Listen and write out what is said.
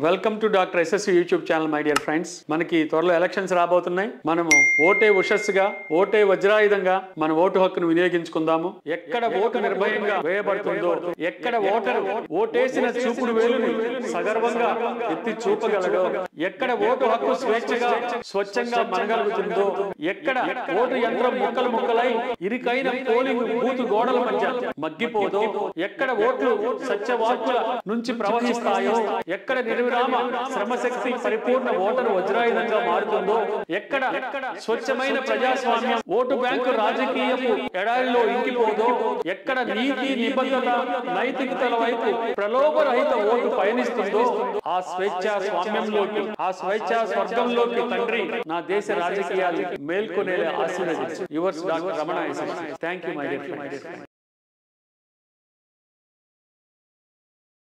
welcome to doctor SSC YouTube channel my dear friends మనకి త్వరలో elections రాబోతున్నాయి మనము ఓటే ఉషస్సుగా ఓటే వజ్రాయుధంగా మన ఓటు హక్కును వినియోగించుకుందాము ఎక్కడ ఓటు నిర్భయంగా వేయబడుతుందో ఎక్కడ ఓటరు ఓటేసిన చూపుడు వేలుని సగర్వంగా ఎత్తి చూపగలడో ఎక్కడ ఓటు హక్కు స్వేచ్ఛగా స్వచ్ఛంగా మనగలుగుతుందో ఎక్కడ ఓటు యంత్రం ముక్కలు ముక్కలై ఇరుకైన పోలింగ్ బూతు గోడల మధ్య మగ్గిపోదో ఎక్కడ ఓట్లు సత్యవాక్యుల నుంచి ప్రవహిస్తాయో ఎక్కడ నిర్విరామ శ్రమశక్తి పరిపూర్ణ ఓటరు వజ్రాయుధంగా మారుతుందో ఎక్కడ స్వచ్ఛమైన ప్రజాస్వామ్యం ఓటు బ్యాంకు రాజకీయపు ఎడారిలో ఇంకిపోదో ఎక్కడ నీతి నిబద్ధత నైతికతల వైపు ప్రలోభరహిత ఓటు పయనిస్తుందో ఆ స్వేచ్ఛ స్వామ్యంలోకి ఆ స్వేచ్ఛ స్వర్గంలోకి తండ్రి నా దేశ రాజకీయాలు మేల్కొనేలా ఆశీర్వదించు yours doctor Ramana thank you my dear